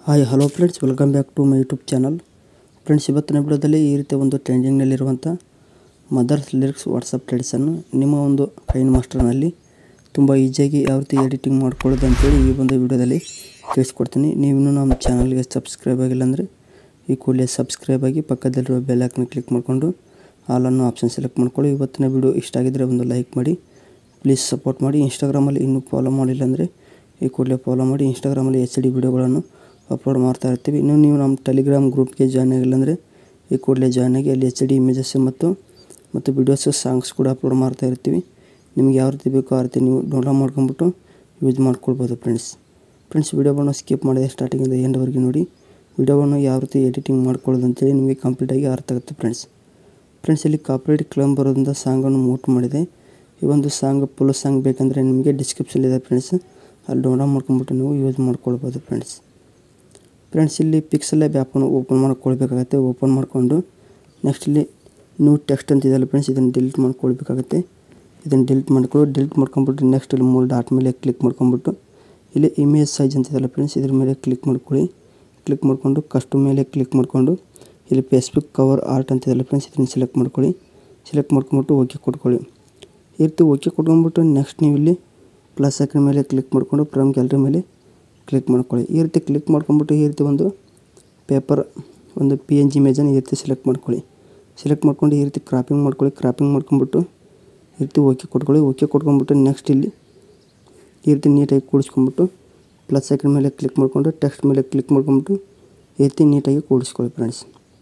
hi hello friends welcome back to my YouTube channel friends ಇವತ್ತಿನ ವಿಡಿಯೋದಲ್ಲಿ ಈ ರೀತಿ ಒಂದು ಟ್ರೆಂಡಿಂಗ್ನಲ್ಲಿರುವಂಥ ಮದರ್ಸ್ ಲಿರಿಕ್ಸ್ ವಾಟ್ಸಪ್ ಟ್ರೆಡ್ಸನ್ನು ನಿಮ್ಮ ಒಂದು ಕೈನ್ ಮಾಸ್ಟರ್ನಲ್ಲಿ ತುಂಬ ಈಸಿಯಾಗಿ ಯಾವ ರೀತಿ ಎಡಿಟಿಂಗ್ ಮಾಡ್ಕೊಳ್ಳೋದು ಅಂತೇಳಿ ಈ ಒಂದು ವಿಡಿಯೋದಲ್ಲಿ ತಿಳಿಸ್ಕೊಡ್ತೀನಿ ನೀವಿನ್ನೂ ನಮ್ಮ ಚಾನಲ್ಗೆ ಸಬ್ಸ್ಕ್ರೈಬ್ ಆಗಿಲ್ಲ ಅಂದರೆ ಈ ಕೂಡಲೇ ಸಬ್ಸ್ಕ್ರೈಬ್ ಆಗಿ ಪಕ್ಕದಲ್ಲಿರುವ ಬೆಲ್ ಐಕನ್ ಕ್ಲಿಕ್ ಮಾಡಿಕೊಂಡು ಆಲನ್ನು ಆಪ್ಷನ್ ಸೆಲೆಕ್ಟ್ ಮಾಡ್ಕೊಳ್ಳಿ ಇವತ್ತಿನ ವಿಡಿಯೋ ಇಷ್ಟ ಆಗಿದ್ದರೆ ಒಂದು ಲೈಕ್ ಮಾಡಿ ಪ್ಲೀಸ್ ಸಪೋರ್ಟ್ ಮಾಡಿ ಇನ್ಸ್ಟಾಗ್ರಾಮಲ್ಲಿ ಇನ್ನೂ ಫಾಲೋ ಮಾಡಿಲ್ಲ ಅಂದರೆ ಈ ಕೂಡಲೇ ಫಾಲೋ ಮಾಡಿ ಇನ್ಸ್ಟಾಗ್ರಾಮಲ್ಲಿ ಎಚ್ ಡಿ ವಿಡಿಯೋಗಳನ್ನು ಅಪ್ಲೋಡ್ ಮಾಡ್ತಾ ಇರ್ತೀವಿ ಇನ್ನು ನೀವು ನಮ್ಮ ಟೆಲಿಗ್ರಾಮ್ ಗ್ರೂಪ್ಗೆ ಜಾಯ್ನ್ ಆಗಿಲ್ಲ ಅಂದರೆ ಈ ಕೂಡಲೇ ಜಾಯ್ನ್ ಆಗಿ ಅಲ್ಲಿ ಎಚ್ ಡಿ ಇಮೇಜಸ್ ಮತ್ತು ಮತ್ತು ವಿಡಿಯೋಸ್ ಸಾಂಗ್ಸ್ ಕೂಡ ಅಪ್ಲೋಡ್ ಮಾಡ್ತಾ ಇರ್ತೀವಿ ನಿಮ್ಗೆ ಯಾವ ರೀತಿ ಬೇಕೋ ಆ ರೀತಿ ನೀವು ಡೌನ್ಲೋಡ್ ಮಾಡ್ಕೊಂಬಿಟ್ಟು ಯೂಸ್ ಮಾಡ್ಕೊಳ್ಬೋದು ಫ್ರೆಂಡ್ಸ್ ಫ್ರೆಂಡ್ಸ್ ವಿಡಿಯೋವನ್ನು ಸ್ಕಿಪ್ ಮಾಡಿದೆ ಸ್ಟಾರ್ಟಿಂಗಿಂದ ಎಂಡ್ವರೆಗೆ ನೋಡಿ ವಿಡಿಯೋವನ್ನು ಯಾವ ರೀತಿ ಎಡಿಟಿಂಗ್ ಮಾಡ್ಕೊಳ್ಳೋದು ಅಂತೇಳಿ ನಿಮಗೆ ಕಂಪ್ಲೀಟಾಗಿ ಅರ್ಥ ಆಗುತ್ತೆ ಫ್ರೆಂಡ್ಸ್ ಫ್ರೆಂಡ್ಸ್ ಇಲ್ಲಿ ಕಾಪ್ರೇಟ್ ಕ್ಲೈಮ್ ಬರೋದ್ರಿಂದ ಸಾಂಗನ್ನು ಮೂಟ್ ಮಾಡಿದೆ ಈ ಒಂದು ಸಾಂಗ್ ಫುಲ್ ಸಾಂಗ್ ಬೇಕಂದರೆ ನಿಮಗೆ ಡಿಸ್ಕ್ರಿಪ್ಷನ್ ಇದೆ ಫ್ರೆಂಡ್ಸ್ ಅಲ್ಲಿ ಡೌನ್ಲೋಡ್ ಮಾಡ್ಕೊಂಬಿಟ್ಟು ನೀವು ಯೂಸ್ ಮಾಡ್ಕೊಳ್ಬೋದು ಫ್ರೆಂಡ್ಸ್ ಫ್ರೆಂಡ್ಸ್ ಇಲ್ಲಿ ಪಿಕ್ಸೆಲ್ ಆ್ಯಪನ್ನು ಓಪನ್ ಮಾಡ್ಕೊಳ್ಬೇಕಾಗತ್ತೆ ಓಪನ್ ಮಾಡಿಕೊಂಡು ನೆಕ್ಸ್ಟ್ ಇಲ್ಲಿ ನ್ಯೂ ಟೆಕ್ಸ್ಟ್ ಅಂತ ಇದೆಯಲ್ಲ ಫ್ರೆಂಡ್ಸ್ ಇದನ್ನು ಡಿಲೀಟ್ ಮಾಡ್ಕೊಳ್ಬೇಕಾಗತ್ತೆ ಇದನ್ನು ಡಿಲೀಟ್ ಮಾಡ್ಕೊಳ್ಳಿ ಡಿಲೀಟ್ ಮಾಡ್ಕೊಂಬಿಟ್ಟು ನೆಕ್ಸ್ಟ್ ಇಲ್ಲಿ ಮೂರು ಡಾಟ್ ಮೇಲೆ ಕ್ಲಿಕ್ ಮಾಡ್ಕೊಂಬಿಟ್ಟು ಇಲ್ಲಿ ಇಮೇಜ್ ಸೈಜ್ ಅಂತ ಇದೆಯಲ್ಲ ಫ್ರೆಂಡ್ಸ್ ಇದ್ರ ಮೇಲೆ ಕ್ಲಿಕ್ ಮಾಡ್ಕೊಳ್ಳಿ ಕ್ಲಿಕ್ ಮಾಡಿಕೊಂಡು ಕಸ್ಟಮ್ ಮೇಲೆ ಕ್ಲಿಕ್ ಮಾಡಿಕೊಂಡು ಇಲ್ಲಿ ಫೇಸ್ಬುಕ್ ಕವರ್ ಆರ್ಟ್ ಅಂತ ಇದೆಯಲ್ಲ ಫ್ರೆಂಡ್ಸ್ ಇದನ್ನು ಸೆಲೆಕ್ಟ್ ಮಾಡ್ಕೊಳ್ಳಿ ಸೆಲೆಕ್ಟ್ ಮಾಡ್ಕೊಂಬಿಟ್ಟು ಓಕೆ ಕೊಟ್ಕೊಳ್ಳಿ ಈ ರೀತಿ ಓಕೆ ಕೊಟ್ಕೊಂಡ್ಬಿಟ್ಟು ನೆಕ್ಸ್ಟ್ ನೀವು ಇಲ್ಲಿ ಪ್ಲಸ್ ಐಕನ್ ಮೇಲೆ ಕ್ಲಿಕ್ ಮಾಡಿಕೊಂಡು ಫ್ರಮ್ ಗ್ಯಾಲರಿ ಮೇಲೆ ಕ್ಲಿಕ್ ಮಾಡ್ಕೊಳ್ಳಿ ಈ ರೀತಿ ಕ್ಲಿಕ್ ಮಾಡ್ಕೊಂಬಿಟ್ಟು ಈ ರೀತಿ ಒಂದು ಪೇಪರ್ ಒಂದು ಪಿ ಎನ್ ಜಿ ಇಮೇಜನ್ನು ಈ ರೀತಿ ಸೆಲೆಕ್ಟ್ ಮಾಡ್ಕೊಳ್ಳಿ ಸೆಲೆಕ್ಟ್ ಮಾಡ್ಕೊಂಡು ಈ ರೀತಿ ಕ್ರಾಪಿಂಗ್ ಮಾಡ್ಕೊಳ್ಳಿ ಕ್ರಾಪಿಂಗ್ ಮಾಡ್ಕೊಂಬಿಟ್ಟು ಈ ರೀತಿ ಓಕೆ ಕೊಟ್ಕೊಳ್ಳಿ ಓಕೆ ಕೊಟ್ಕೊಂಬಿಟ್ಟು ನೆಕ್ಸ್ಟ್ ಇಲ್ಲಿ ಈ ರೀತಿ ನೀಟಾಗಿ ಕೂಡಿಸ್ಕೊಂಬಿಟ್ಟು ಪ್ಲಸ್ ಐಕನ್ ಮೇಲೆ ಕ್ಲಿಕ್ ಮಾಡಿಕೊಂಡು ಟೆಕ್ಸ್ಟ್ ಮೇಲೆ ಕ್ಲಿಕ್ ಮಾಡ್ಕೊಂಬಿಟ್ಟು ಈ ರೀತಿ ನೀಟಾಗಿ ಕೂಡಿಸ್ಕೊಳ್ಳಿ ಫ್ರೆಂಡ್ಸ್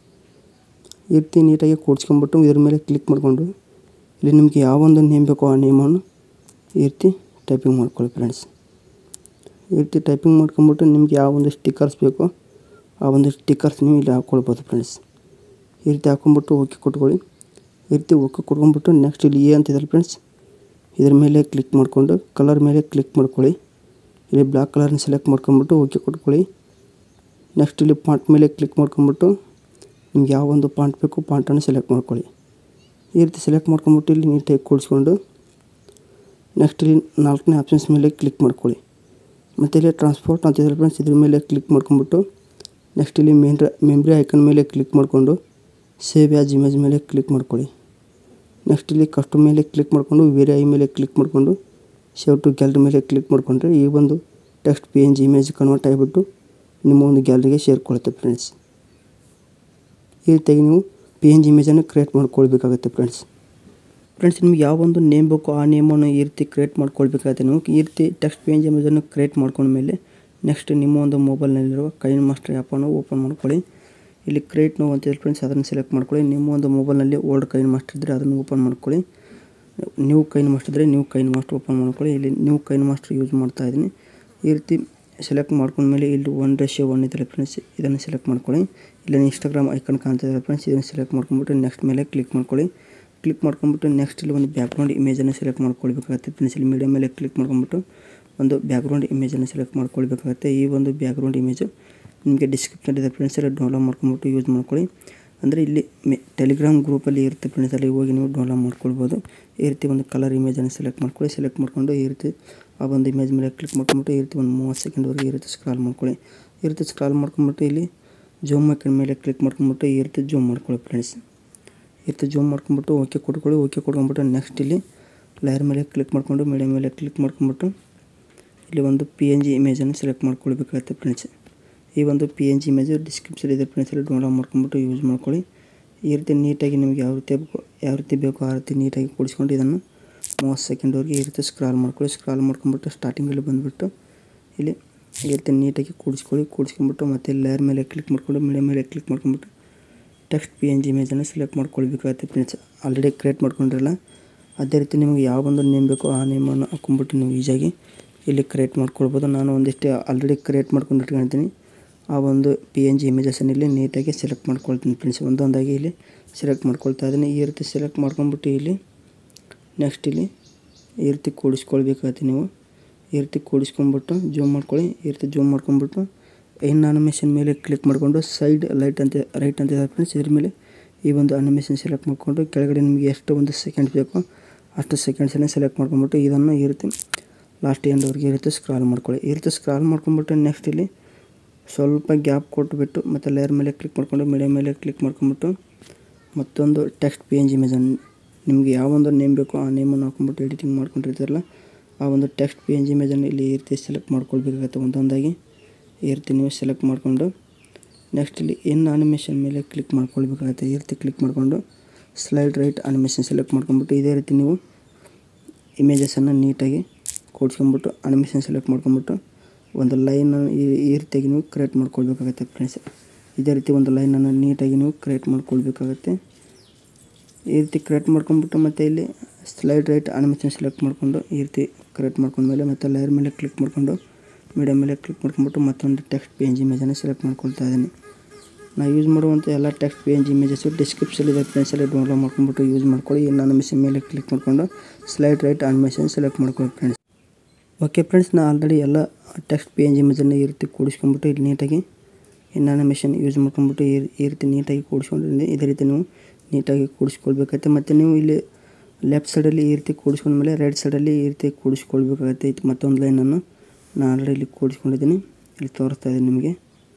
ಈ ರೀತಿ ನೀಟಾಗಿ ಕೂಡಿಸ್ಕೊಂಬಿಟ್ಟು ಇದ್ರ ಮೇಲೆ ಕ್ಲಿಕ್ ಮಾಡಿಕೊಂಡು ಇಲ್ಲಿ ನಿಮಗೆ ಯಾವ ಒಂದು ನೇಮ್ ಬೇಕೋ ಆ ನೇಮನ್ನು ಈ ರೀತಿ ಟೈಪಿಂಗ್ ಮಾಡ್ಕೊಳ್ಳಿ ಫ್ರೆಂಡ್ಸ್ ಈ ರೀತಿ ಟೈಪಿಂಗ್ ಮಾಡ್ಕೊಂಬಿಟ್ಟು ನಿಮ್ಗೆ ಯಾವ ಒಂದು ಸ್ಟಿಕ್ಕರ್ಸ್ ಬೇಕೋ ಆ ಒಂದು ಸ್ಟಿಕ್ಕರ್ಸ್ ನೀವು ಇಲ್ಲಿ ಹಾಕ್ಕೊಳ್ಬೋದು ಫ್ರೆಂಡ್ಸ್ ಈ ರೀತಿ ಹಾಕ್ಕೊಂಬಿಟ್ಟು ಓಕೆ ಕೊಟ್ಕೊಳ್ಳಿ ಈ ರೀತಿ ಓಕೆ ಕೊಟ್ಕೊಂಬಿಟ್ಟು ನೆಕ್ಸ್ಟ್ ಇಲ್ಲಿ ಎ ಅಂತಿದ್ದಾರೆ ಫ್ರೆಂಡ್ಸ್ ಇದ್ರ ಮೇಲೆ ಕ್ಲಿಕ್ ಮಾಡಿಕೊಂಡು ಕಲರ್ ಮೇಲೆ ಕ್ಲಿಕ್ ಮಾಡ್ಕೊಳ್ಳಿ ಇಲ್ಲಿ ಬ್ಲ್ಯಾಕ್ ಕಲರ್ನ ಸೆಲೆಕ್ಟ್ ಮಾಡ್ಕೊಂಬಿಟ್ಟು ಓಕೆ ಕೊಟ್ಕೊಳ್ಳಿ ನೆಕ್ಸ್ಟ್ ಇಲ್ಲಿ ಪಾಂಟ್ ಮೇಲೆ ಕ್ಲಿಕ್ ಮಾಡ್ಕೊಂಬಿಟ್ಟು ನಿಮ್ಗೆ ಯಾವ ಒಂದು ಪಾಂಟ್ ಬೇಕು ಪಾಂಟನ್ನು ಸೆಲೆಕ್ಟ್ ಮಾಡ್ಕೊಳ್ಳಿ ಈ ರೀತಿ ಸೆಲೆಕ್ಟ್ ಮಾಡ್ಕೊಂಬಿಟ್ಟು ಇಲ್ಲಿ ನೀಟಾಗಿ ಕೂಡಿಸ್ಕೊಂಡು ನೆಕ್ಸ್ಟ್ ಇಲ್ಲಿ ನಾಲ್ಕನೇ ಆಪ್ಷನ್ಸ್ ಮೇಲೆ ಕ್ಲಿಕ್ ಮಾಡ್ಕೊಳ್ಳಿ ಮತ್ತು ಇಲ್ಲಿ ಟ್ರಾನ್ಸ್ಪೋರ್ಟ್ ಅಂತಿದ್ರೆ ಫ್ರೆಂಡ್ಸ್ ಇದ್ರ ಮೇಲೆ ಕ್ಲಿಕ್ ಮಾಡ್ಕೊಂಬಿಟ್ಟು ನೆಕ್ಸ್ಟ್ ಇಲ್ಲಿ ಮೇನ್ ಮೆಮ್ರಿ ಐಕನ್ ಮೇಲೆ ಕ್ಲಿಕ್ ಮಾಡಿಕೊಂಡು ಸೇವ್ ಆ್ಯಸ್ ಇಮೇಜ್ ಮೇಲೆ ಕ್ಲಿಕ್ ಮಾಡ್ಕೊಳ್ಳಿ ನೆಕ್ಸ್ಟ್ ಇಲ್ಲಿ ಕಸ್ಟಮ್ ಮೇಲೆ ಕ್ಲಿಕ್ ಮಾಡಿಕೊಂಡು ಬೇರೆ ಐ ಮೇಲೆ ಕ್ಲಿಕ್ ಮಾಡಿಕೊಂಡು ಸೇವ್ ಟು ಗ್ಯಾಲರಿ ಮೇಲೆ ಕ್ಲಿಕ್ ಮಾಡಿಕೊಂಡ್ರೆ ಈ ಒಂದು text P N G image convert ಆಗಿಬಿಟ್ಟು ನಿಮ್ಮ ಒಂದು ಗ್ಯಾಲರಿಗೆ ಸೇರಿಕೊಳ್ಳುತ್ತೆ ಫ್ರೆಂಡ್ಸ್ ಈ ರೀತಿಯಾಗಿ ನೀವು ಪಿ ಎನ್ ಜಿ ಇಮೇಜನ್ನು ಕ್ರಿಯೇಟ್ ಮಾಡ್ಕೊಳ್ಬೇಕಾಗುತ್ತೆ ಫ್ರೆಂಡ್ಸ್ ಫ್ರೆಂಡ್ಸ್ ನಿಮ್ಗೆ ಯಾವ ಒಂದು ನೇಮ್ ಬೇಕೋ ಆ ನೇಮನ್ನು ಈ ರೀತಿ ಕ್ರಿಯೇಟ್ ಮಾಡ್ಕೊಳ್ಬೇಕಾಗುತ್ತೆ ನೀವು ಈ ರೀತಿ ಟೆಕ್ಸ್ಟ್ ಪಿ ಎನ್ ಜಿ ಇಮೇಜನ್ನು ಕ್ರಿಯೇಟ್ ಮಾಡ್ಕೊಂಡ್ಮೇಲೆ ನೆಕ್ಸ್ಟ್ ನಿಮ್ಮ ಒಂದು ಮೊಬೈಲ್ನಲ್ಲಿರುವ ಕೈನ್ ಮಾಸ್ಟರ್ ಆ್ಯಪನ್ನು ಓಪನ್ ಮಾಡ್ಕೊಳ್ಳಿ ಇಲ್ಲಿ ಕ್ರಿಯೇಟ್ ನೋ ಅಂತ ಫ್ರೆಂಡ್ಸ್ ಅದನ್ನು ಸೆಲೆಕ್ಟ್ ಮಾಡ್ಕೊಳ್ಳಿ ನಿಮ್ಮ ಒಂದು ಮೊಬೈಲ್ನಲ್ಲಿ ಓಲ್ಡ್ ಕೈನ್ ಮಾಸ್ಟರ್ ಇದ್ದರೆ ಅದನ್ನು ಓಪನ್ ಮಾಡ್ಕೊಳ್ಳಿ ನ್ಯೂ ಕೈನ್ ಮಾಸ್ಟರ್ ಇದ್ದರೆ ನ್ಯೂ ಕೈನ್ ಮಾಸ್ಟರ್ ಓಪನ್ ಮಾಡ್ಕೊಳ್ಳಿ ಇಲ್ಲಿ ನ್ಯೂ ಕೈನ್ ಮಾಸ್ಟರ್ ಯೂಸ್ ಮಾಡ್ತಾ ಇದ್ದೀನಿ ಈ ರೀತಿ ಸೆಲೆಕ್ಟ್ ಮಾಡ್ಕೊಂಡ್ಮೇಲೆ ಇಲ್ಲಿ ಒನ್ ರೇಷಿಯೋ ಒನ್ ಇದ್ದಾರೆ ಫ್ರೆಂಡ್ಸ್ ಇದನ್ನು ಸೆಲೆಕ್ಟ್ ಮಾಡ್ಕೊಳ್ಳಿ ಇಲ್ಲಿ ಇನ್ಸ್ಟಾಗ್ರಾಮ್ ಐಕನ್ ಕಾಣ್ತಿದ್ದಾರೆ ಫ್ರೆಂಡ್ಸ್ ಇದನ್ನು ಸೆಲೆಕ್ಟ್ ಮಾಡ್ಕೊಂಬಿಟ್ಟು ನೆಕ್ಸ್ಟ್ ಮೇಲೆ ಕ್ಲಿಕ್ ಮಾಡ್ಕೊಳ್ಳಿ ಕ್ಲಿಕ್ ಮಾಡ್ಕೊಂಬಿಟ್ಟು ನೆಕ್ಸ್ಟ್ ಇಲ್ಲಿ ಒಂದು ಬ್ಯಾಕ್ಗ್ರೌಂಡ್ ಇಮೇಜನ್ನು ಸೆಲೆಕ್ಟ್ ಮಾಡ್ಕೊಳ್ಬೇಕಾಗುತ್ತೆ ಫ್ರೆಂಡ್ಸ್ ಇಲ್ಲಿ ಮೀಡಿಯಾ ಮೇಲೆ ಕ್ಲಿಕ್ ಮಾಡ್ಕೊಂಬಿಟ್ಟು ಒಂದು ಬ್ಯಾಕ್ಗ್ರೌಂಡ್ ಇಮೇಜನ್ನು ಸೆಲೆಕ್ಟ್ ಮಾಡ್ಕೊಳ್ಬೇಕಾಗುತ್ತೆ ಈ ಒಂದು ಬ್ಯಾಕ್ಗ್ರೌಂಡ್ ಇಮೇಜು ನಿಮಗೆ ಡಿಸ್ಕ್ರಿಪ್ಷನ್ ಇದೆ ಫ್ರೆಂಡ್ಸ್ ಎಲ್ಲ ಡೌನ್ಲೋಡ್ ಮಾಡ್ಕೊಂಬಿಟ್ಟು ಯೂಸ್ ಮಾಡ್ಕೊಳ್ಳಿ ಅಂದರೆ ಇಲ್ಲಿ ಮೆ ಟೆಲಿಗ್ರಾಮ್ ಗ್ರೂಪಲ್ಲಿ ಇರುತ್ತೆ ಫ್ರೆಂಡ್ಸ್ ಅಲ್ಲಿ ಹೋಗಿ ನೀವು ಡೌನ್ಲೋಡ್ ಮಾಡ್ಕೊಳ್ಬೋದು ಈ ರೀತಿ ಒಂದು ಕಲರ್ ಇಮೇಜನ್ನು ಸೆಲೆಕ್ಟ್ ಮಾಡ್ಕೊಳ್ಳಿ ಸೆಲೆಕ್ಟ್ ಮಾಡ್ಕೊಂಡು ಈ ರೀತಿ ಆ ಒಂದು ಇಮೇಜ್ ಮೇಲೆ ಕ್ಲಿಕ್ ಮಾಡ್ಕೊಂಬಿಟ್ಟು ಈ ರೀತಿ ಒಂದು ಮೂವತ್ತು ಸೆಕೆಂಡ್ವರೆಗೆ ಈ ರೀತಿ ಸ್ಕ್ರಾಲ್ ಮಾಡ್ಕೊಳ್ಳಿ ಈ ರೀತಿ ಸ್ಕ್ರಾಲ್ ಮಾಡ್ಕೊಂಬಿಟ್ಟು ಇಲ್ಲಿ ಜೂಮ್ ಐಕನ್ ಮೇಲೆ ಕ್ಲಿಕ್ ಮಾಡ್ಕೊಂಬಿಟ್ಟು ಈ ರೀತಿ ಜೂಮ್ ಮಾಡ್ಕೊಳ್ಳಿ ಫ್ರೆಂಡ್ಸ್ ಈ ರೀತಿ ಜೂಮ್ ಮಾಡ್ಕೊಂಬಿಟ್ಟು ಓಕೆ ಕೊಟ್ಕೊಳ್ಳಿ ಓಕೆ ಕೊಟ್ಕೊಂಬಿಟ್ಟು ನೆಕ್ಸ್ಟ್ ಇಲ್ಲಿ ಲೇಯರ್ ಮೇಲೆ ಕ್ಲಿಕ್ ಮಾಡಿಕೊಂಡು ಮೀಡಿಯಾ ಮೇಲೆ ಕ್ಲಿಕ್ ಮಾಡ್ಕೊಂಬಿಟ್ಟು ಇಲ್ಲಿ ಒಂದು ಪಿ ಎನ್ ಜಿ ಇಮೇಜನ್ನು ಸೆಲೆಕ್ಟ್ ಮಾಡ್ಕೊಳ್ಬೇಕಾಗುತ್ತೆ ಫ್ರೆಂಡ್ಸ್ ಈ ಒಂದು P N G image description ಇದೆ ಫ್ರೆಂಡ್ಸ್ ಇಲ್ಲಿ ಡೌನ್ಲೋಡ್ ಮಾಡ್ಕೊಂಬಿಟ್ಟು ಯೂಸ್ ಮಾಡ್ಕೊಳ್ಳಿ ಈ ರೀತಿ ನೀಟಾಗಿ ನಿಮಗೆ ಯಾವ ರೀತಿ ಬೇಕೋ ಯಾವ ರೀತಿ ಬೇಕೋ ಆ ರೀತಿ ನೀಟಾಗಿ ಕೂಡಿಸ್ಕೊಂಡು ಇದನ್ನು ಮೂವತ್ತು ಸೆಕೆಂಡ್ವರೆಗೆ ಈ ರೀತಿ ಸ್ಕ್ರಾಲ್ ಮಾಡ್ಕೊಳ್ಳಿ ಸ್ಕ್ರಾಲ್ ಮಾಡ್ಕೊಂಬಿಟ್ಟು ಸ್ಟಾರ್ಟಿಂಗಲ್ಲಿ ಬಂದುಬಿಟ್ಟು ಇಲ್ಲಿ ಈ ರೀತಿ ನೀಟಾಗಿ ಕೂಡಿಸ್ಕೊಳ್ಳಿ ಕೂಡಿಸ್ಕೊಂಬಿಟ್ಟು ಮತ್ತೆ ಲೇಯರ್ ಮೇಲೆ ಕ್ಲಿಕ್ ಮಾಡ್ಕೊಂಡು ಮೀಡಿಯಾ ಮೇಲೆ ಕ್ಲಿಕ್ ಮಾಡ್ಕೊಂಬಿಟ್ಟು ಟೆಕ್ಸ್ಟ್ ಪಿ ಎನ್ ಜಿ ಇಮೇಜನ್ನು ಸೆಲೆಕ್ಟ್ ಮಾಡ್ಕೊಳ್ಬೇಕಾಗುತ್ತೆ ಫ್ರೆಂಡ್ಸ್ ಆಲ್ರೆಡಿ ಕ್ರಿಯೇಟ್ ಮಾಡ್ಕೊಂಡಿರಲ್ಲ ಅದೇ ರೀತಿ ನಿಮಗೆ ಯಾವ ಒಂದು ನೇಮ್ ಬೇಕೋ ಆ ನೇಮನ್ನು ಹಾಕ್ಕೊಂಬಿಟ್ಟು ನೀವು ಈಸಿಯಾಗಿ ಇಲ್ಲಿ ಕ್ರಿಯೇಟ್ ಮಾಡ್ಕೊಳ್ಬೋದು ನಾನು ಒಂದಿಷ್ಟು ಆಲ್ರೆಡಿ ಕ್ರಿಯೇಟ್ ಮಾಡ್ಕೊಂಡು ಇಟ್ಕೊಳ್ತೀನಿ ಆ ಒಂದು ಪಿ ಎನ್ ಜಿ ಇಮೇಜಸನ್ನು ಇಲ್ಲಿ ನೀಟಾಗಿ ಸೆಲೆಕ್ಟ್ ಮಾಡ್ಕೊಳ್ತೀನಿ ಫ್ರೆಂಡ್ಸ್ ಒಂದೊಂದಾಗಿ ಇಲ್ಲಿ ಸೆಲೆಕ್ಟ್ ಮಾಡ್ಕೊಳ್ತಾ ಇದ್ದೀನಿ ಈ ರೀತಿ ಸೆಲೆಕ್ಟ್ ಮಾಡ್ಕೊಂಬಿಟ್ಟು ಇಲ್ಲಿ ನೆಕ್ಸ್ಟ್ ಇಲ್ಲಿ ಈ ರೀತಿ ಕೂಡಿಸ್ಕೊಳ್ಬೇಕಾಗತ್ತೆ ನೀವು ಈ ರೀತಿ ಕೂಡಿಸ್ಕೊಂಬಿಟ್ಟು ಜೂಮ್ ಮಾಡ್ಕೊಳ್ಳಿ ಈ ರೀತಿ ಜೂಮ್ ಮಾಡ್ಕೊಂಬಿಟ್ಟು ಇನ್ ಅನಿಮೇಷನ್ ಮೇಲೆ ಕ್ಲಿಕ್ ಮಾಡಿಕೊಂಡು ಸೈಡ್ ಲೈಟ್ ಅಂತ ರೈಟ್ ಅಂತ ಇದೆ ಫ್ರೆಂಡ್ಸ್ ಇದ್ರ ಮೇಲೆ ಈ ಒಂದು ಅನಿಮೇಷನ್ ಸೆಲೆಕ್ಟ್ ಮಾಡಿಕೊಂಡು ಕೆಳಗಡೆ ನಿಮಗೆ ಎಷ್ಟು ಒಂದು ಸೆಕೆಂಡ್ಸ್ ಬೇಕೋ ಅಷ್ಟು ಸೆಕೆಂಡ್ಸನ್ನೇ ಸೆಲೆಕ್ಟ್ ಮಾಡ್ಕೊಂಬಿಟ್ಟು ಇದನ್ನು ಈ ರೀತಿ ಲಾಸ್ಟ್ ಎಂಡ್ವರೆಗೆ ಈ ರೀತಿ ಸ್ಕ್ರಾಲ್ ಮಾಡ್ಕೊಳ್ಳಿ ಈ ರೀತಿ ಸ್ಕ್ರಾಲ್ ಮಾಡ್ಕೊಂಬಿಟ್ಟು ನೆಕ್ಸ್ಟ್ ಇಲ್ಲಿ ಸ್ವಲ್ಪ ಗ್ಯಾಪ್ ಕೊಟ್ಬಿಟ್ಟು ಮತ್ತು ಲೇಯರ್ ಮೇಲೆ ಕ್ಲಿಕ್ ಮಾಡಿಕೊಂಡು ಮೀಡಿಯಾ ಮೇಲೆ ಕ್ಲಿಕ್ ಮಾಡ್ಕೊಂಬಿಟ್ಟು ಮತ್ತೊಂದು ಟೆಕ್ಸ್ಟ್ ಪಿ ಎನ್ ಜಿ ಇಮೇಜನ್ನು ನಿಮಗೆ ಯಾವೊಂದು ನೇಮ್ ಬೇಕೋ ಆ ನೇಮನ್ನು ಹಾಕೊಂಡ್ಬಿಟ್ಟು ಎಡಿಟಿಂಗ್ ಮಾಡ್ಕೊಂಡಿರ್ತೀರಲ್ಲ ಆ ಒಂದು ಟೆಕ್ಸ್ಟ್ ಪಿ ಎನ್ ಜಿ ಇಮೇಜನ್ನು ಇಲ್ಲಿ ಈ ರೀತಿ ಸೆಲೆಕ್ಟ್ ಮಾಡ್ಕೊಳ್ಬೇಕಾಗತ್ತೆ ಒಂದೊಂದಾಗಿ ಈ ರೀತಿ ನೀವು ಸೆಲೆಕ್ಟ್ ಮಾಡಿಕೊಂಡು ನೆಕ್ಸ್ಟ್ ಇಲ್ಲಿ ಇನ್ ಅನಿಮೇಷನ್ ಮೇಲೆ ಕ್ಲಿಕ್ ಮಾಡ್ಕೊಳ್ಬೇಕಾಗತ್ತೆ ಈ ರೀತಿ ಕ್ಲಿಕ್ ಮಾಡಿಕೊಂಡು ಸ್ಲೈಡ್ ರೈಟ್ ಅನಿಮೇಷನ್ ಸೆಲೆಕ್ಟ್ ಮಾಡ್ಕೊಂಬಿಟ್ಟು ಇದೇ ರೀತಿ ನೀವು ಇಮೇಜಸನ್ನು ನೀಟಾಗಿ ಕೂಡ್ಸ್ಕೊಂಬಿಟ್ಟು ಅನಿಮೇಷನ್ ಸೆಲೆಕ್ಟ್ ಮಾಡ್ಕೊಂಬಿಟ್ಟು ಒಂದು ಲೈನನ್ನು ಈ ಈ ರೀತಿಯಾಗಿ ನೀವು ಕ್ರಿಯೇಟ್ ಮಾಡ್ಕೊಳ್ಬೇಕಾಗತ್ತೆ ಫ್ರೆಂಡ್ಸ್ ಇದೇ ರೀತಿ ಒಂದು ಲೈನನ್ನು ನೀಟಾಗಿ ನೀವು ಕ್ರಿಯೇಟ್ ಮಾಡ್ಕೊಳ್ಬೇಕಾಗತ್ತೆ ಈ ರೀತಿ ಕ್ರಿಯೇಟ್ ಮಾಡ್ಕೊಂಬಿಟ್ಟು ಮತ್ತು ಇಲ್ಲಿ ಸ್ಲೈಡ್ ರೈಟ್ ಅನಿಮೇಷನ್ ಸೆಲೆಕ್ಟ್ ಮಾಡಿಕೊಂಡು ಈ ರೀತಿ ಕ್ರಿಯೇಟ್ ಮಾಡ್ಕೊಂಡ್ಮೇಲೆ ಮತ್ತು ಲೇಯರ್ ಮೇಲೆ ಕ್ಲಿಕ್ ಮಾಡಿಕೊಂಡು ಮೀಡಿಯಾ ಮೇಲೆ ಕ್ಲಿಕ್ ಮಾಡ್ಕೊಂಬಿಟ್ಟು ಮತ್ತೊಂದು ಟೆಕ್ಸ್ಟ್ ಪಿ ಎನ್ ಜಿ ಇಮೇಜನ್ನು ಸೆಲೆಕ್ಟ್ ಮಾಡ್ಕೊಳ್ತಾ ಇದ್ದೀನಿ ನಾವು ಯೂಸ್ ಮಾಡುವಂಥ ಎಲ್ಲ text P N G images ಡಿಸ್ಕ್ರಿಪ್ಷನಿದೆ ಫ್ರೆಂಡ್ಸಲ್ಲಿ ಡೌನ್ಲೋಡ್ ಮಾಡ್ಕೊಂಬಿಟ್ಟು ಯೂಸ್ ಮಾಡ್ಕೊಳ್ಳಿ ಇನ್ನು ಅನಿಮೇಷನ್ ಮೇಲೆ ಕ್ಲಿಕ್ ಮಾಡಿಕೊಂಡು ಸ್ಲೈಡ್ ರೈಟ್ ಅನಿಮೇಷನ್ ಸೆಲೆಕ್ಟ್ ಮಾಡ್ಕೊಳ್ಳಿ ಫ್ರೆಂಡ್ಸ್ ಓಕೆ ಫ್ರೆಂಡ್ಸ್ ನಾನು ಆಲ್ರೆಡಿ ಎಲ್ಲ ಟೆಕ್ಸ್ಟ್ ಪಿ ಎನ್ ಜಿ ಇಮೇಜನ್ನು ಈ ರೀತಿ ಕೂಡಿಸ್ಕೊಂಬಿಟ್ಟು ಇಲ್ಲಿ ನೀಟಾಗಿ ಇನ್ನು ಅನಿಮೇಷನ್ ಯೂಸ್ ಮಾಡ್ಕೊಂಬಿಟ್ಟು ಈ ಈ ರೀತಿ ನೀಟಾಗಿ ಕೂಡಿಸ್ಕೊಂಡಿದ್ದೀನಿ ಇದೇ ರೀತಿ ನೀವು ನೀಟಾಗಿ ಕೂಡಿಸ್ಕೊಳ್ಬೇಕಾಗತ್ತೆ ಮತ್ತು ನೀವು ಇಲ್ಲಿ ಲೆಫ್ಟ್ ಸೈಡಲ್ಲಿ ಈ ರೀತಿ ಕೂಡಿಸ್ಕೊಂಡ್ಮೇಲೆ ರೈಟ್ ಸೈಡಲ್ಲಿ ಈ ರೀತಿ ಕೂಡಿಸ್ಕೊಳ್ಬೇಕಾಗತ್ತೆ ಇದು ಮತ್ತೊಂದು ಲೈನನ್ನು ನಾನು ಆಲ್ರೆಡಿ ಇಲ್ಲಿ ಕೂಡಿಸ್ಕೊಂಡಿದ್ದೀನಿ ಇಲ್ಲಿ ತೋರಿಸ್ತಾ ಇದ್ದೀನಿ ನಿಮಗೆ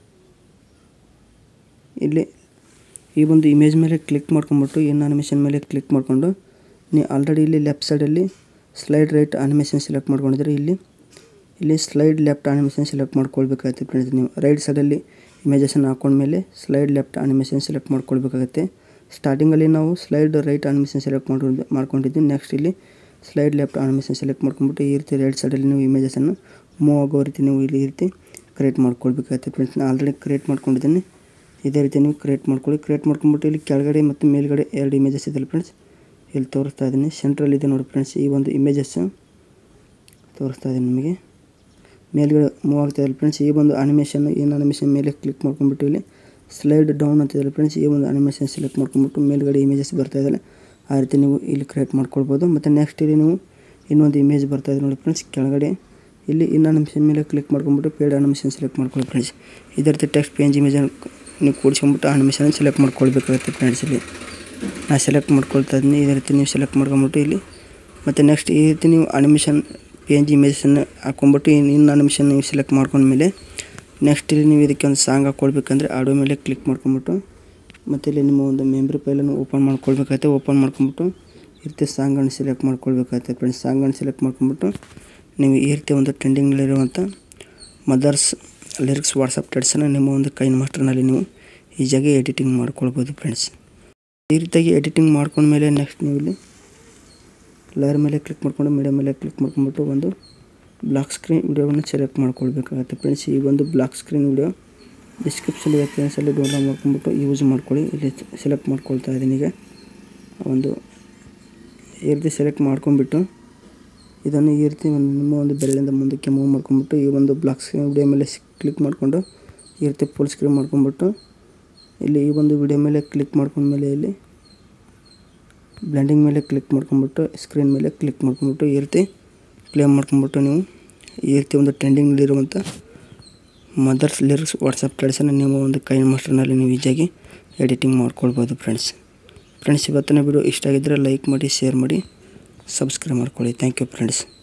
ಇಲ್ಲಿ ಈ ಒಂದು ಇಮೇಜ್ ಮೇಲೆ ಕ್ಲಿಕ್ ಮಾಡ್ಕೊಂಬಿಟ್ಟು ಇನ್ ಅನಿಮೇಷನ್ ಮೇಲೆ ಕ್ಲಿಕ್ ಮಾಡಿಕೊಂಡು ನೀವು ಆಲ್ರೆಡಿ ಇಲ್ಲಿ ಲೆಫ್ಟ್ ಸೈಡಲ್ಲಿ ಸ್ಲೈಡ್ ರೈಟ್ ಅನಿಮೇಷನ್ ಸೆಲೆಕ್ಟ್ ಮಾಡ್ಕೊಂಡಿದ್ರೆ ಇಲ್ಲಿ ಇಲ್ಲಿ ಸ್ಲೈಡ್ ಲೆಫ್ಟ್ ಅನಿಮೇಷನ್ ಸೆಲೆಕ್ಟ್ ಮಾಡ್ಕೊಳ್ಬೇಕಾಗತ್ತೆ ಫ್ರೆಂಡ್ಸ್ ನೀವು ರೈಟ್ ಸೈಡಲ್ಲಿ ಇಮೇಜಸನ್ನು ಹಾಕೊಂಡ್ಮೇಲೆ ಸ್ಲೈಡ್ ಲೆಫ್ಟ್ ಅನಿಮೇಷನ್ ಸೆಲೆಕ್ಟ್ ಮಾಡ್ಕೊಳ್ಬೇಕಾಗತ್ತೆ ಸ್ಟಾರ್ಟಿಂಗಲ್ಲಿ ನಾವು ಸ್ಲೈಡ್ ರೈಟ್ ಅನಿಮೇಷನ್ ಸೆಲೆಕ್ಟ್ ಮಾಡ್ಕೊಂಡು ಮಾಡ್ಕೊಂಡಿದ್ವಿ ನೆಕ್ಸ್ಟ್ ಇಲ್ಲಿ ಸ್ಲೈಡ್ ಲೆಫ್ಟ್ ಅನಿಮೇಷನ್ ಸೆಲೆಕ್ಟ್ ಮಾಡ್ಕೊಂಬಿಟ್ಟು ಈ ರೀತಿ ರೈಟ್ ಸೈಡಲ್ಲಿ ನೀವು ಇಮೇಜಸನ್ನು ಮೂವ್ ಆಗೋ ರೀತಿ ನೀವು ಇಲ್ಲಿ ಈ ರೀತಿ ಕ್ರಿಯೇಟ್ ಮಾಡ್ಕೊಳ್ಬೇಕಾಗತ್ತೆ ಫ್ರೆಂಡ್ಸ್ ನಾನು ಆಲ್ರೆಡಿ ಕ್ರಿಯೇಟ್ ಮಾಡ್ಕೊಂಡಿದ್ದೀನಿ ಇದೇ ರೀತಿ ನೀವು ಕ್ರಿಯೇಟ್ ಮಾಡ್ಕೊಳ್ಳಿ ಕ್ರಿಯೇಟ್ ಮಾಡ್ಕೊಂಬಿಟ್ಟು ಇಲ್ಲಿ ಕೆಳಗಡೆ ಮತ್ತು ಮೇಲ್ಗಡೆ ಎರಡು ಇಮೇಜಸ್ ಇದೆಯಲ್ಲ ಫ್ರೆಂಡ್ಸ್ ಇಲ್ಲಿ ತೋರಿಸ್ತಾ ಇದ್ದೀನಿ ಸೆಂಟ್ರಲ್ ಇದೆ ನೋಡಿ ಫ್ರೆಂಡ್ಸ್ ಈ ಒಂದು ಇಮೇಜಸ್ ತೋರಿಸ್ತಾ ಇದ್ದೀನಿ ನಿಮಗೆ ಮೇಲ್ಗಡೆ ಮೂವ್ ಆಗ್ತಾ ಇದೆ ಫ್ರೆಂಡ್ಸ್ ಈ ಒಂದು ಅನಿಮೇಷನ್ ಏನು ಅನಿಮೇಷನ್ ಮೇಲೆ ಕ್ಲಿಕ್ ಮಾಡ್ಕೊಂಬಿಟ್ಟು ಇಲ್ಲಿ ಸ್ಲೈಡ್ ಡೌನ್ ಅಂತ ಇದೆ ಫ್ರೆಂಡ್ಸ್ ಈ ಒಂದು ಅನಿಮೇಷನ್ ಸೆಲೆಕ್ಟ್ ಮಾಡ್ಕೊಂಬಿಟ್ಟು ಮೇಲ್ಗಡೆ ಇಮೇಜಸ್ ಬರ್ತಾ ಇದ್ದಾರೆ ಆ ರೀತಿ ನೀವು ಇಲ್ಲಿ ಕ್ರಿಯೇಟ್ ಮಾಡ್ಕೊಳ್ಬೋದು ಮತ್ತು ನೆಕ್ಸ್ಟ್ ಇಲ್ಲಿ ನೀವು ಇನ್ನೊಂದು ಇಮೇಜ್ ಬರ್ತಾ ಇದೆ ನೋಡಿ ಫ್ರೆಂಡ್ಸ್ ಕೆಳಗಡೆ ಇಲ್ಲಿ ಇನ್ನು ಅನಿಮೇಷನ್ ಮೇಲೆ ಕ್ಲಿಕ್ ಮಾಡ್ಕೊಂಬಿಟ್ಟು ಪೇಡ್ ಅನಿಮೇಷನ್ ಸೆಲೆಕ್ಟ್ ಮಾಡ್ಕೊಳ್ಳಿ ಫ್ರೆಂಡ್ಸ್ ಇದೇ ರೀತಿ ಟೆಕ್ಸ್ಟ್ ಪೇಜ್ ಇಮೇಜನ್ನು ನೀವು ಕೂಡಿಸ್ಕೊಂಬಿಟ್ಟು ಅನಿಮೇಷನ್ ಸೆಲೆಕ್ಟ್ ಮಾಡ್ಕೊಳ್ಬೇಕಾಗುತ್ತೆ ಫ್ರೆಂಡ್ಸ್ ಇಲ್ಲಿ ನಾನು ಸೆಲೆಕ್ಟ್ ಮಾಡ್ಕೊಳ್ತಾ ಇದ್ದೀನಿ ಇದೇ ರೀತಿ ನೀವು ಸೆಲೆಕ್ಟ್ ಮಾಡ್ಕೊಂಬಿಟ್ಟು ಇಲ್ಲಿ ಮತ್ತು ನೆಕ್ಸ್ಟ್ ಈ ರೀತಿ ನೀವು ಅನಿಮೇಷನ್ ಪಿ ಎನ್ ಜಿ ಇಮೇಜನ್ನು ಹಾಕ್ಕೊಂಬಿಟ್ಟು ಇನ್ನು ಇನ್ನು ಅನಿಮೇಷನ್ ನೀವು ಸೆಲೆಕ್ಟ್ ಮಾಡ್ಕೊಂಡ್ಮೇಲೆ ನೆಕ್ಸ್ಟ್ ಇಲ್ಲಿ ನೀವು ಇದಕ್ಕೆ ಒಂದು ಸಾಂಗ್ ಹಾಕ್ಕೊಳ್ಬೇಕಂದ್ರೆ ಆಡೋ ಮೇಲೆ ಕ್ಲಿಕ್ ಮಾಡ್ಕೊಂಬಿಟ್ಟು ಮತ್ತು ಇಲ್ಲಿ ನಿಮ್ಮ ಒಂದು ಮೆಮ್ರಿ ಫೈಲನ್ನು ಓಪನ್ ಮಾಡ್ಕೊಳ್ಬೇಕಾಗುತ್ತೆ ಓಪನ್ ಮಾಡ್ಕೊಂಬಿಟ್ಟು ಈ ರೀತಿ ಸಾಂಗನ್ನು ಸೆಲೆಕ್ಟ್ ಮಾಡ್ಕೊಳ್ಬೇಕಾಗುತ್ತೆ ಫ್ರೆಂಡ್ಸ್ ಸಾಂಗನ್ನು ಸೆಲೆಕ್ಟ್ ಮಾಡ್ಕೊಂಬಿಟ್ಟು ನೀವು ಈ ರೀತಿ ಒಂದು ಟ್ರೆಂಡಿಂಗ್ನಲ್ಲಿರುವಂಥ ಮದರ್ಸ್ ಲಿರಿಕ್ಸ್ ವಾಟ್ಸಪ್ ಟೆಡ್ಸನ್ನು ನಿಮ್ಮ ಒಂದು ಕೈನ್ ಮಾಸ್ಟರ್ನಲ್ಲಿ ನೀವು ಈಸಿಯಾಗಿ ಎಡಿಟಿಂಗ್ ಮಾಡ್ಕೊಳ್ಬೋದು ಫ್ರೆಂಡ್ಸ್ ಈ ರೀತಿಯಾಗಿ ಎಡಿಟಿಂಗ್ ಮಾಡ್ಕೊಂಡ್ಮೇಲೆ ನೆಕ್ಸ್ಟ್ ನೀವು ಇಲ್ಲಿ ಲೇಯರ್ ಮೇಲೆ ಕ್ಲಿಕ್ ಮಾಡ್ಕೊಂಡು ಮೀಡಿಯಾ ಮೇಲೆ ಕ್ಲಿಕ್ ಮಾಡ್ಕೊಂಬಿಟ್ಟು ಒಂದು ಬ್ಲಾಕ್ ಸ್ಕ್ರೀನ್ ವಿಡಿಯೋವನ್ನು ಸೆಲೆಕ್ಟ್ ಮಾಡ್ಕೊಳ್ಬೇಕಾಗುತ್ತೆ ಫ್ರೆಂಡ್ಸ್ ಈ ಒಂದು ಬ್ಲಾಕ್ ಸ್ಕ್ರೀನ್ ವಿಡಿಯೋ ಡಿಸ್ಕ್ರಿಪ್ಷನ್ ಫ್ರೆಂಡ್ಸಲ್ಲಿ ಡೌನ್ಲೋಡ್ ಮಾಡ್ಕೊಂಬಿಟ್ಟು ಯೂಸ್ ಮಾಡ್ಕೊಳ್ಳಿ ಇಲ್ಲಿ ಸೆಲೆಕ್ಟ್ ಮಾಡ್ಕೊಳ್ತಾ ಇದ್ದೀನಿ ಈಗ ಒಂದು ಈ ರೀತಿ ಸೆಲೆಕ್ಟ್ ಮಾಡ್ಕೊಂಬಿಟ್ಟು ಇದನ್ನು ಈ ರೀತಿ ಒಂದು ನಿಮ್ಮ ಒಂದು ಬೆರಳಿಂದ ಮುಂದಕ್ಕೆ ಮೂವ್ ಮಾಡ್ಕೊಂಬಿಟ್ಟು ಈ ಒಂದು ಬ್ಲಾಕ್ ಸ್ಕ್ರೀನ್ ವಿಡಿಯೋ ಮೇಲೆ ಕ್ಲಿಕ್ ಮಾಡಿಕೊಂಡು ಈ ರೀತಿ ಫುಲ್ ಸ್ಕ್ರೀನ್ ಮಾಡ್ಕೊಂಬಿಟ್ಟು ಇಲ್ಲಿ ಈ ಒಂದು ವಿಡಿಯೋ ಮೇಲೆ ಕ್ಲಿಕ್ ಮಾಡ್ಕೊಂಡ್ಮೇಲೆ ಇಲ್ಲಿ ಬ್ಲೆಂಡಿಂಗ್ ಮೇಲೆ ಕ್ಲಿಕ್ ಮಾಡ್ಕೊಂಬಿಟ್ಟು ಸ್ಕ್ರೀನ್ ಮೇಲೆ ಕ್ಲಿಕ್ ಮಾಡ್ಕೊಂಬಿಟ್ಟು ಈ ರೀತಿ ಪ್ಲೇ ಮಾಡ್ಕೊಂಬಿಟ್ಟು ನೀವು ಈ ರೀತಿ ಒಂದು ಟ್ರೆಂಡಿಂಗ್ನಲ್ಲಿರುವಂಥ ಮದರ್ಸ್ ಲಿರಿಕ್ಸ್ ವಾಟ್ಸಪ್ ಟ್ರೆಡ್ಸನ್ನು ನೀವು ಒಂದು ಕೈ ಮಾಸ್ಟರ್ನಲ್ಲಿ ನೀವು ಈಸಿಯಾಗಿ ಎಡಿಟಿಂಗ್ ಮಾಡ್ಕೊಳ್ಬೋದು ಫ್ರೆಂಡ್ಸ್ ಫ್ರೆಂಡ್ಸ್ ಇವತ್ತಿನ ವಿಡಿಯೋ ಇಷ್ಟ ಆಗಿದ್ದರೆ ಲೈಕ್ ಮಾಡಿ ಶೇರ್ ಮಾಡಿ ಸಬ್ಸ್ಕ್ರೈಬ್ ಮಾಡ್ಕೊಳ್ಳಿ ಥ್ಯಾಂಕ್ ಯು ಫ್ರೆಂಡ್ಸ್